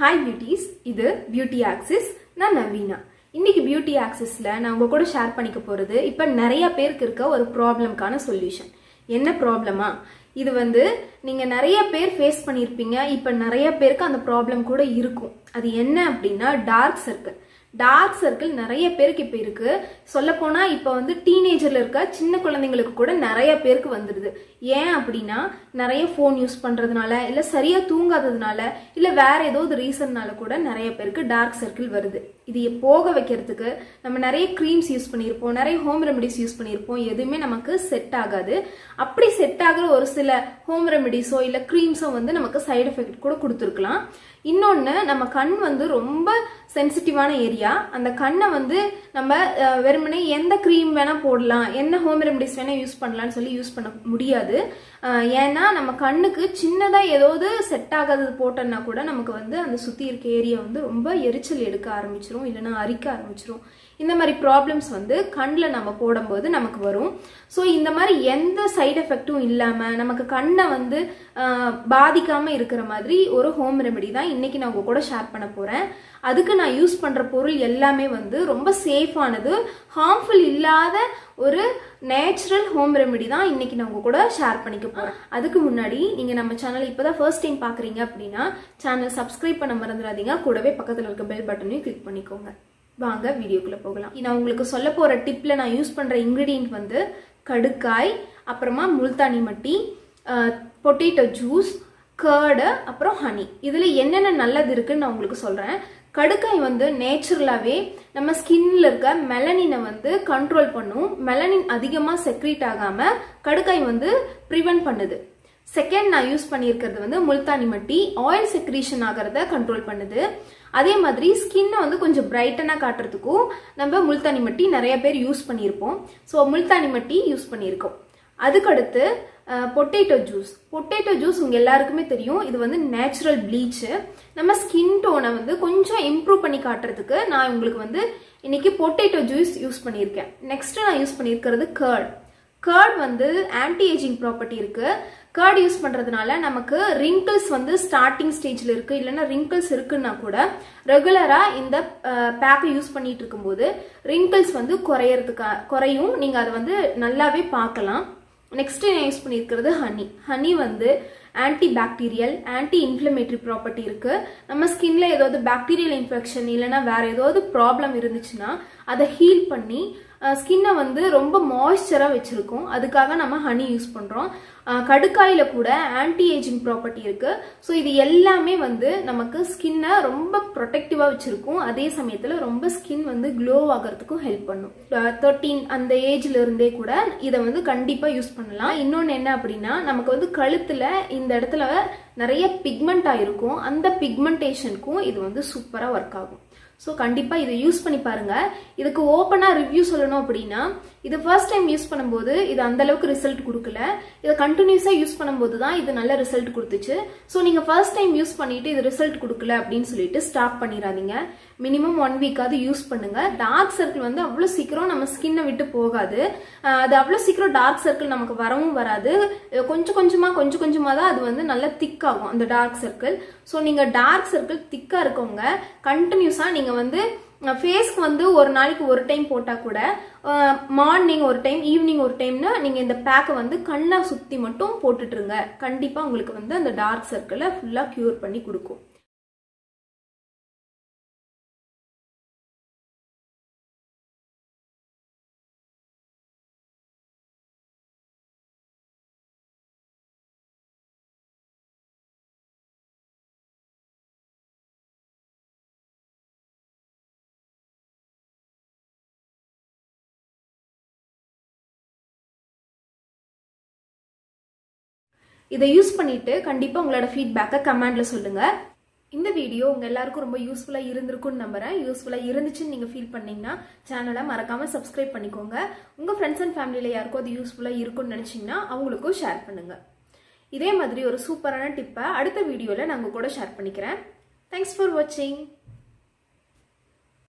hi beauties இது beauty axis நான் நவீனா இன்னைக்கு பியூட்டி ஆக்சிஸ்ல நான் உங்க கூட ஷேர் பண்ணிக்க போறது இப்ப நிறைய பேருக்கு இருக்க ஒரு ப்ராப்ளம்க்கான சொல்யூஷன் என்ன ப்ராப்ளமா இது வந்து நீங்க நிறைய பேர் ஃபேஸ் பண்ணியிருப்பீங்க இப்ப நிறைய பேருக்கு அந்த ப்ராப்ளம் கூட இருக்கும் அது என்ன அப்படின்னா டார்க் சர்க்கிள் டார்க் சர்க்கிள் நிறைய பேருக்கு இப்போ இருக்கு சொல்ல போனா இப்போ வந்து டீனேஜர்ல இருக்க சின்ன குழந்தைங்களுக்கு கூட நிறைய பேருக்கு வந்துடுது ஏன் அப்படின்னா நிறைய ஃபோன் யூஸ் பண்றதுனால இல்ல சரியா தூங்காததுனால இல்ல வேற ஏதோ ஒரு ரீசன்னால கூட நிறைய பேருக்கு டார்க் சர்க்கிள் வருது இது போக வைக்கிறதுக்கு நம்ம நிறைய க்ரீம்ஸ் யூஸ் பண்ணியிருப்போம் நிறைய ஹோம் ரெமெடிஸ் யூஸ் பண்ணியிருப்போம் எதுவுமே நமக்கு செட் ஆகாது அப்படி செட் ஆகுற ஒரு சில ஹோம் ரெமெடிஸோ இல்ல க்ரீம்ஸோ வந்து நமக்கு சைடு எஃபெக்ட் கூட கொடுத்துருக்கலாம் இன்னொன்று நம்ம கண் வந்து ரொம்ப சென்சிட்டிவான ஏரியா அந்த கண்ணை வந்து நம்ம அஹ், வெறுமனே எந்த க்ரீம் வேணா போடலாம் என்ன ஹோம் ரெமடிஸ் வேணா யூஸ் பண்ணலாம்னு சொல்லி யூஸ் பண்ண முடியாது அஹ், ஏன்னா நம்ம கண்ணுக்கு சின்னதாக ஏதாவது செட் ஆகாதது போட்டோம்னா கூட நமக்கு வந்து அந்த சுற்றி இருக்க ஏரியா வந்து ரொம்ப எரிச்சல் எடுக்க ஆரம்பிச்சிரும் இல்லைன்னா அரிக்க ஆரம்பிச்சிரும் இந்த மாதிரி ப்ராப்ளம்ஸ் வந்து கண்ணில் நம்ம போடும்போது நமக்கு வரும் ஸோ இந்த மாதிரி எந்த சைடு எஃபெக்ட்டும் இல்லாமல் நமக்கு கண்ணை வந்து ஆஹ், பாதிக்காம இருக்கிற மாதிரி ஒரு ஹோம் ரெமெடி தான் இன்னைக்கு நான் உங்க கூட ஷேர் பண்ண போறேன் அதுக்கு நான் யூஸ் பண்ற பொருள் எல்லாமே வந்து ரொம்ப சேஃபானது ஹார்ம்ஃபுல் இல்லாத ஒரு நேச்சுரல் ஹோம் ரெமெடி தான் இன்னைக்கு நான் உங்க கூட ஷேர் பண்ணிக்க போறேன் அதுக்கு முன்னாடி நீங்க நம்ம சேனல் இப்பதான் ஃபர்ஸ்ட் டைம் பாக்குறீங்க அப்படின்னா சேனல் சப்ஸ்கிரைப் பண்ண மறந்துடாதீங்க கூடவே பக்கத்துல இருக்க பெல் பட்டனையும் கிளிக் பண்ணிக்கோங்க வாங்க வீடியோக்குள்ள போகலாம் நான் உங்களுக்கு சொல்ல போற டிப்ல நான் யூஸ் பண்ற இன்கிரீடியன்ட் வந்து கடுக்காய் அப்புறமா multani mitti potato juice curd அப்புறம் ஹனி இதில் என்னென்ன நல்லது இருக்குன்னு நான் உங்களுக்கு சொல்கிறேன் கடுக்காய் வந்து நேச்சுரலாகவே நம்ம ஸ்கின்ல இருக்க மெலனினை வந்து கண்ட்ரோல் பண்ணும் மெலனின் அதிகமாக செக்ரீட் ஆகாமல் கடுக்காய் வந்து ப்ரிவென்ட் பண்ணுது செகண்ட் நான் யூஸ் பண்ணியிருக்கிறது வந்து முல்தானி மட்டி ஆயில் செக்ரீஷன் ஆகிறத கண்ட்ரோல் பண்ணுது அதே மாதிரி ஸ்கின்னை வந்து கொஞ்சம் பிரைட்டனாக காட்டுறதுக்கும் நம்ம முல்தானி மட்டி நிறைய பேர் யூஸ் பண்ணியிருப்போம் ஸோ முல்தானி மட்டி யூஸ் பண்ணியிருக்கோம் அதுக்கடுத்து பொட்டேட்டோ ஜூஸ் பொட்டேட்டோ ஜூஸ் உங்க எல்லாருக்குமே தெரியும் இது வந்து நேச்சுரல் ப்ளீச்சு நம்ம ஸ்கின் டோனை வந்து கொஞ்சம் இம்ப்ரூவ் பண்ணி காட்டுறதுக்கு நான் உங்களுக்கு வந்து இன்னைக்கு பொட்டேட்டோ ஜூஸ் யூஸ் பண்ணியிருக்கேன் நெக்ஸ்ட் நான் யூஸ் பண்ணியிருக்கிறது கேர்ட் கேர்ட் வந்து ஆன்டி ஏஜிங் ப்ராப்பர்ட்டி இருக்கு கேர்ட் யூஸ் பண்றதுனால நமக்கு ரிங்கிள்ஸ் வந்து ஸ்டார்டிங் ஸ்டேஜ்ல இருக்கு இல்லைன்னா ரிங்கிள்ஸ் இருக்குன்னா கூட ரெகுலரா இந்த பேக்கை யூஸ் பண்ணிட்டு இருக்கும்போது ரிங்கிள்ஸ் வந்து குறையறதுக்கு குறையும் நீங்க அதை வந்து நல்லாவே பார்க்கலாம் நெக்ஸ்ட் நான் யூஸ் பண்ணியிருக்கிறது ஹனி ஹனி வந்து anti bacterial anti inflammatory property இருக்கு நம்ம ஸ்கின்ல ஏதாவது பாக்டீரியல் இன்ஃபெக்ஷன் இல்லைன்னா வேற ஏதாவது ப்ராப்ளம் இருந்துச்சுன்னா அதை ஹீல் பண்ணி ஸ்கின்னை வந்து ரொம்ப மாய்ஸ்சரா வச்சிருக்கும் அதுக்காக நம்ம ஹனி யூஸ் பண்றோம் அஹ் கடுக்காயில கூட ஆன்டி ஏஜிங் ப்ராப்பர்ட்டி இருக்கு ஸோ இது எல்லாமே வந்து நமக்கு ஸ்கின்னை ரொம்ப ப்ரொடெக்டிவா வச்சிருக்கும் அதே சமயத்துல ரொம்ப ஸ்கின் வந்து க்ளோ ஆகிறதுக்கும் ஹெல்ப் பண்ணும் தேர்ட்டீன் அந்த ஏஜ்ல இருந்தே கூட இதை வந்து கண்டிப்பா யூஸ் பண்ணலாம் இன்னொன்று என்ன அப்படின்னா நமக்கு வந்து கழுத்துல இந்த இடத்துல நிறைய பிக்மெண்ட் ஆயிருக்கும் அந்த பிக்மெண்டேஷனுக்கும் இது வந்து சூப்பரா ஒர்க் ஆகும் ஸோ கண்டிப்பாக இதை யூஸ் பண்ணி பாருங்க இதுக்கு ஓப்பனாக ரிவ்யூ சொல்லணும் அப்படின்னா இது ஃபர்ஸ்ட் டைம் யூஸ் பண்ணும்போது இது அந்த அளவுக்கு ரிசல்ட் கொடுக்கல இதை கண்டினியூஸாக யூஸ் பண்ணும்போது தான் இது நல்ல ரிசல்ட் கொடுத்துச்சு ஸோ நீங்கள் ஃபர்ஸ்ட் டைம் யூஸ் பண்ணிட்டு இது ரிசல்ட் கொடுக்கல அப்படின்னு சொல்லிட்டு ஸ்டாப் பண்ணிடாதீங்க மினிமம் ஒன் வீக்காவது யூஸ் பண்ணுங்க டார்க் சர்க்கிள் வந்து அவ்வளோ சீக்கிரம் நம்ம ஸ்கின்னை விட்டு போகாது அஹ் அது அவ்வளோ சீக்கிரம் டார்க் சர்க்கிள் நமக்கு வரவும் வராது அஹ் கொஞ்சம் கொஞ்சமாக கொஞ்சம் கொஞ்சமாக தான் அது வந்து நல்லா திக் ஆகும் அந்த டார்க் சர்க்கிள் ஸோ நீங்கள் டார்க் சர்க்கிள் திக்காக இருக்கவங்க கண்டினியூஸாக நீங்கள் வந்து ஃபேஸ்க்கு வந்து ஒரு நாளைக்கு ஒரு டைம் போட்டால் கூட மார்னிங் ஒரு டைம் ஈவினிங் ஒரு டைம்னா நீங்கள் இந்த பேக்கை வந்து கண்ணை சுற்றி மட்டும் போட்டுட்ருங்க கண்டிப்பாக உங்களுக்கு வந்து அந்த டார்க் சர்க்கிளை ஃபுல்லாக க்யூர் பண்ணி கொடுக்கும் இதை யூஸ் பண்ணிட்டு கண்டிப்பாக உங்களோட ஃபீட்பேக்கை கமெண்ட்ல சொல்லுங்க இந்த வீடியோ உங்க எல்லாருக்கும் ரொம்ப யூஸ்ஃபுல்லா இருந்திருக்கும்னு நம்புறேன் யூஸ்ஃபுல்லா இருந்துச்சுன்னு நீங்க ஃபீல் பண்ணீங்கன்னா சேனலை மறக்காம சப்ஸ்கிரைப் பண்ணிக்கோங்க உங்க ஃப்ரெண்ட்ஸ் அண்ட் ஃபேமிலியில யாருக்கும் அது யூஸ்ஃபுல்லா இருக்கும்னு நினைச்சீங்கன்னா அவங்களுக்கும் ஷேர் பண்ணுங்க இதே மாதிரி ஒரு சூப்பரான டிப்பை அடுத்த வீடியோல நான் உங்க கூட ஷேர் பண்ணிக்கிறேன் தேங்க்ஸ் ஃபார் வாட்சிங்